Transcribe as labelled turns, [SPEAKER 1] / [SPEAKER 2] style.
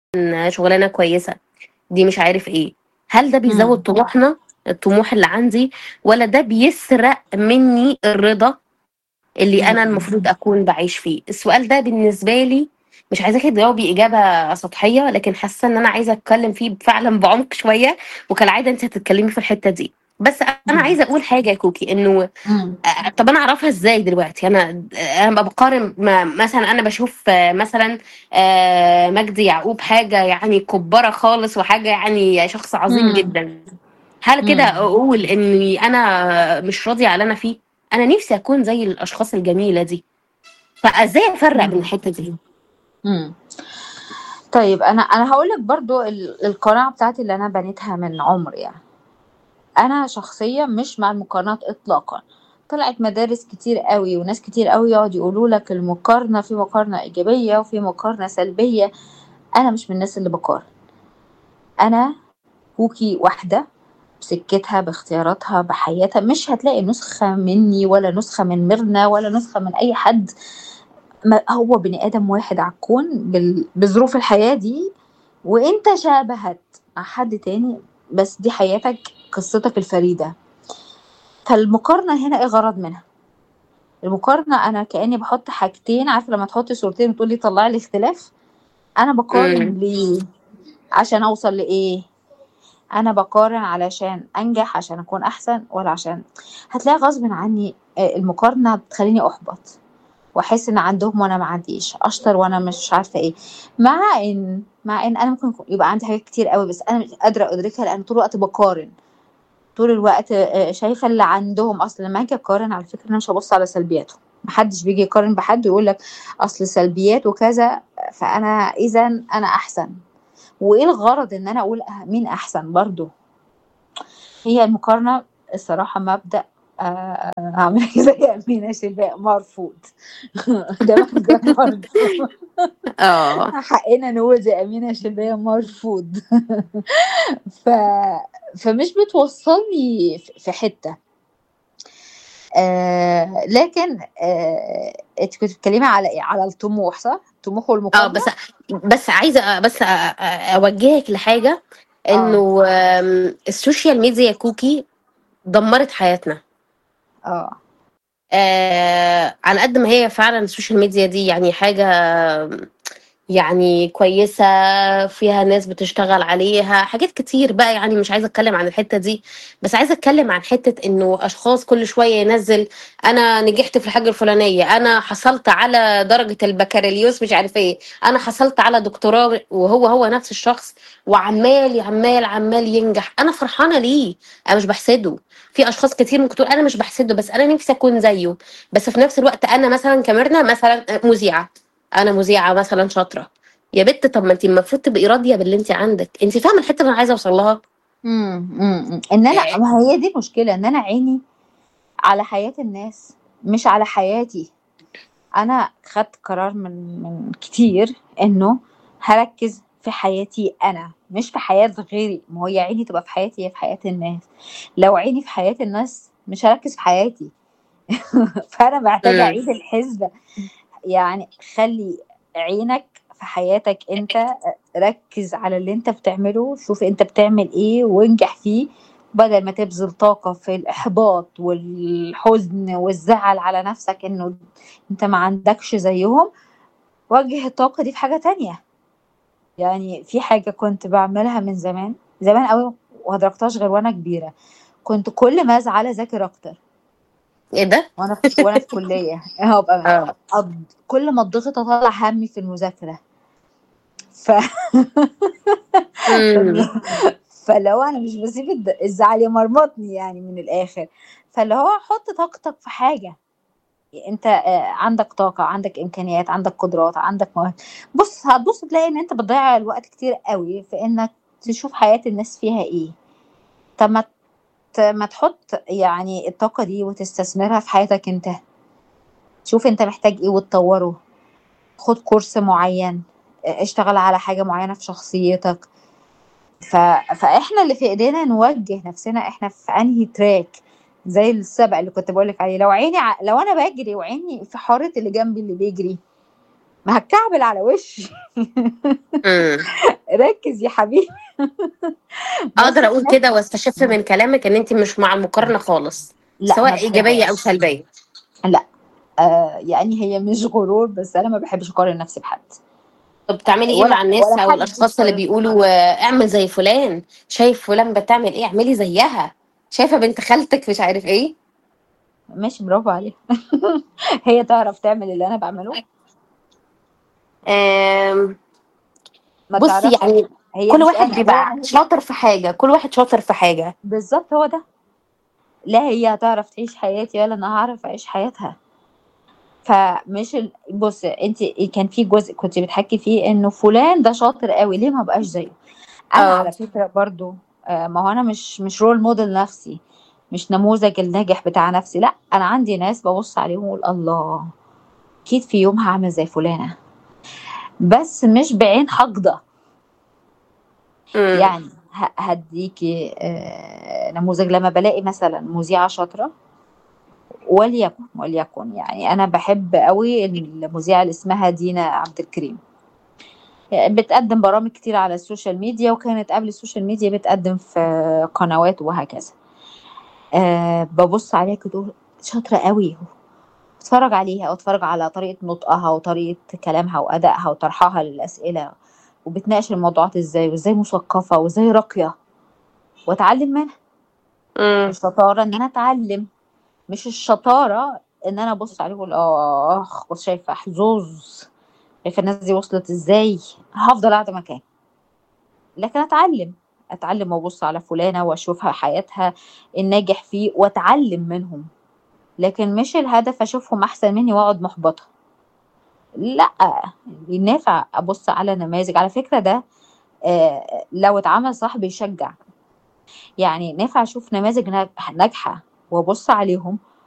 [SPEAKER 1] شغلانة كويسة، دي مش عارف إيه، هل ده بيزوّد
[SPEAKER 2] إمم.
[SPEAKER 1] طموحنا، الطموح اللي عندي والّا ده بيسرق منّي الرضا اللي
[SPEAKER 2] إمم،
[SPEAKER 1] أنا
[SPEAKER 2] إمم.
[SPEAKER 1] المفروض أكون باعيش فيه؟ السؤال ده بالنسبة لي مش عايزاكِ تجاوبي إجابة سطحية، لكن حاسة إن أنا عايزة أتكلّم فيه فعلًا بعمق شوية، وكالعادة أنتِ هتتكلّمي في الحتّة دي، بس أنا
[SPEAKER 2] إمم.
[SPEAKER 1] عايزة أقول حاجة يا كوكي إنه
[SPEAKER 2] إمم.
[SPEAKER 1] آآ طَب أنا أعرفها إزاي دلوقتي؟ أنا د أنا ب باقارن م مثلًا أنا باشوف مثلًا آآ مجدي يعقوب حاجة يعني كُبّارة خالص وحاجة يعني شخص عظيم
[SPEAKER 2] إمم.
[SPEAKER 1] جدًا، هل كده
[SPEAKER 2] إمم.
[SPEAKER 1] أقول إني أنا مش راضية على اللي أنا فيه؟ أنا نِفْسي أكون زي الأشخاص الجميلة دي، فإزاي أفرّق بين
[SPEAKER 2] إمم.
[SPEAKER 1] الحتّة دي؟
[SPEAKER 2] إمم. طيب أنا أنا هاقول لك برضه ال القناعة بتاعتي اللي أنا بنيتها من عُمر يعني. أنا شخصيًا مش مع المقارنات إطلاقًا، طلعت مدارس كتير أوي وناس كتير أوي يقعدوا يقولوا لك المقارنة في مقارنة إيجابية وفي مقارنة سلبية، أنا مش من الناس اللي باقارن. أنا كوكي واحدة بسكتها، باختياراتها، بحياتها، مش هتلاقي نسخة منّي ولا نسخة من ميرنا ولا نسخة من أي حد، ما هو بني آدم واحد على الكون بال بظروف الحياة دي، وأنت شابهت مع حد تاني، بس دي حياتك، قصتك الفريدة. فالمقارنة هنا إيه الغرض منها؟ المقارنة أنا كإني باحط حاجتين عارفة لمّا تحطي صورتين وتقولي طلّعي لي اختلاف؟ أنا باقارن
[SPEAKER 1] إمم.
[SPEAKER 2] ليه؟ عشان أوصل لإيه؟ أنا باقارن علشان أنجح، عشان أكون أحسن والّا عشان هتلاقي غصبٍ عني آآ المقارنة بتخلّيني أُحبط، وأحس إن عندهم وأنا ما عنديش، أشطر وأنا مش عارفة إيه، مع إن مع إن أنا ممكن يكون يبقى عندي حاجات كتير أوي بس أنا مش قادرة أدركها لإن طول الوقت باقارن، طول الوقت آآ شايفة اللي عندهم، أصل لمّا آجي أقارن على فكرة أنا مش هابُص على سلبياتهم، ما حدش بييجي يقارن بحد ويقول لك أصل سلبياته كذا، فأنا إذًا أنا أحسن، وإيه الغرض إن أنا أقول أه مين أحسن برضه؟ هي المقارنة الصراحة مبدأ آآ هاعمل زي أمينة شلباء مرفوض ده مبدأ مرفوض
[SPEAKER 1] آه.
[SPEAKER 2] حقنا نقول زي أمينة شلباء مرفوض ف فمش بتوصّلني ف في حتّة. آآ لكن آآ أنتِ كنتِ بتتكلمي على إيه؟ على الطموح صح؟ الطموح
[SPEAKER 1] آه،
[SPEAKER 2] والمقارنة؟
[SPEAKER 1] بس بس عايزة بس أ أ أوجّهِك لحاجة،
[SPEAKER 2] آه.
[SPEAKER 1] إنه آمم السوشيال ميديا يا كوكي دمّرت حياتنا.
[SPEAKER 2] آه.
[SPEAKER 1] آآ على قد ما هي فعلًا السوشيال ميديا دي يعني حاجة يعني كويسة، فيها ناس بتشتغل عليها، حاجات كتير بقى يعني مش عايزة أتكلّم عن الحتّة دي، بس عايزة أتكلّم عن حتّة إنه أشخاص كل شوية ينزّل أنا نجحت في الحاجة الفلانية، أنا حصلت على درجة البكالوريوس مش عارف إيه، أنا حصلت على دكتوراه وهو، هو نفس الشخص وعمّال، عمّال، عمّال ينجح، أنا فرحانة ليه، أنا مش باحسده، في أشخاص كتير ممكن تقول أنا مش باحسده بس أنا نِفْسي أكون زيه، بس في نفس الوقت أنا مثلًا كميرنا مثلًا أ مذيعة، أنا مذيعة مثلًا شاطرة، يا بت طَب ما أنتِ المفروض تبقي راضية باللي أنتِ عندِك، أنتِ فاهمة الحتّة اللي أنا عايزة أوصل لها؟
[SPEAKER 2] إمم، إمم، إمم، إن أنا
[SPEAKER 1] آآ
[SPEAKER 2] ما هي دي المشكلة، إن أنا عيني على حياة الناس، مش على حياتي. أنا خدت قرار من من كتير إنه هاركّز في حياتي أنا، مش في حياة غيري، ما هو يا عيني تبقى في حياتي يا في حياة الناس، لو عيني في حياة الناس مش هاركّز في حياتي فأنا محتاجة
[SPEAKER 1] إمم.
[SPEAKER 2] أعيد الحسبة، يعني خلّي عينك في حياتك أنت، أ ركّز على اللي أنت بتعمله، شوف أنت بتعمل إيه وانجح فيه، بدل ما تبذل طاقة في الإحباط والحزن والزعل على نفسك إنه أنت ما عندكش زيّهم، وجّه الطاقة دي في حاجة تانية. يعني في حاجة كنت باعملها من زمان، زمان أوي وما أدركتهاش غير وأنا كبيرة، كنت كل ما أزعل أذاكر أكتر.
[SPEAKER 1] إيه ده؟
[SPEAKER 2] وأنا في وأنا في كُلّية، آه بأمانة،
[SPEAKER 1] آه.
[SPEAKER 2] أض كل ما أتضغط أطلّع هَمّي في المذاكرة. ف فاللي
[SPEAKER 1] إمم.
[SPEAKER 2] فاللي هو أنا مش باسيب الد الزعل يمرمطني يعني من الآخر، فاللي هو حُط طاقتك في حاجة، أنت آآ عندك طاقة، عندك إمكانيات، عندك قدرات، عندك مواهب، بُص هتبُص تلاقي إن أنت بتضيّع الوقت كتير أوي في إنك تشوف حياة الناس فيها إيه. طَب ما ت ما تحُط يعني الطاقة دي وتستثمرها في حياتك أنت. شوف أنت محتاج إيه وتطوّره، خُد كورس معيّن، أ اشتغل على حاجة معيّنة في شخصيتك. ف فإحنا اللي في إيدينا نوجّه نفسنا إحنا في أنهي track زي السبق اللي كنت باقول لِك عليه، لو عيني ع لو أنا باجري وعيني في حارة اللي جنبي اللي بيجري، ما هاتكعبل على وشّي
[SPEAKER 1] إمم.
[SPEAKER 2] ركز يا حبيبي
[SPEAKER 1] اقدر
[SPEAKER 2] بس
[SPEAKER 1] اقول كده واستشف من كلامك ان انت مش مع المقارنه خالص
[SPEAKER 2] لا ما
[SPEAKER 1] سواء ايجابيه او
[SPEAKER 2] بحبهاش
[SPEAKER 1] سلبيه
[SPEAKER 2] لا آه يعني هي مش غرور بس انا ما بحبش اقارن نفسي بحد
[SPEAKER 1] طب بتعملي ايه
[SPEAKER 2] ولا
[SPEAKER 1] مع الناس
[SPEAKER 2] ولا
[SPEAKER 1] او
[SPEAKER 2] حد
[SPEAKER 1] الاشخاص اللي
[SPEAKER 2] يقارن
[SPEAKER 1] بيقولوا آه، اعمل زي فلان شايف فلان بتعمل ايه اعملي زيها شايفه بنت خالتك مش عارف ايه
[SPEAKER 2] ماشي برافو عليها هي تعرف تعمل اللي انا بعمله
[SPEAKER 1] آم،
[SPEAKER 2] ما
[SPEAKER 1] بصي
[SPEAKER 2] تعرفش
[SPEAKER 1] يعني
[SPEAKER 2] هي
[SPEAKER 1] كل
[SPEAKER 2] مش
[SPEAKER 1] واحد
[SPEAKER 2] انا هي
[SPEAKER 1] بيبقى
[SPEAKER 2] هي
[SPEAKER 1] شاطر في حاجه كل واحد شاطر في حاجه
[SPEAKER 2] بالظبط هو ده لا هي هتعرف تعيش حياتي ولا انا هعرف اعيش حياتها فمش ال... بص انت كان في جزء كنت بتحكي فيه انه فلان ده شاطر قوي ليه ما بقاش زيه انا
[SPEAKER 1] اه
[SPEAKER 2] على فكره برضو آه، ما هو انا مش مش رول موديل نفسي مش نموذج الناجح بتاع نفسي لا انا عندي ناس ببص عليهم واقول الله اكيد في يوم هعمل زي فلانه بس مش بعين حقده
[SPEAKER 1] امم
[SPEAKER 2] يعني ه- هديكي آه، نموذج لما بلاقي مثلا مذيعه شاطره وليكن وليكن يعني انا بحب قوي المذيعه اللي اسمها دينا عبد الكريم بتقدم برامج كتير على السوشيال ميديا وكانت قبل السوشيال ميديا بتقدم في قنوات وهكذا أه ببص عليها كده أقول شاطرة قوي اتفرج عليها واتفرج على طريقة نطقها وطريقة كلامها وأدائها وطرحها للأسئلة وبتناقش الموضوعات ازاي وازاي مثقفة وازاي راقية واتعلم منها
[SPEAKER 1] امم
[SPEAKER 2] الشطارة ان انا اتعلم مش الشطارة ان انا ابص عليه واقول اخ بص شايفة حظوظ شايفة الناس دي وصلت ازاي هفضل قاعدة مكاني لكن اتعلم اتعلم وابص على فلانة واشوفها حياتها الناجح فيه واتعلم منهم لكن مش الهدف اشوفهم احسن مني واقعد محبطة لا نافع ابص على نماذج على فكرة ده آه لو اتعمل صح بيشجع يعني نافع اشوف نماذج ناج- ناجحة وابص عليهم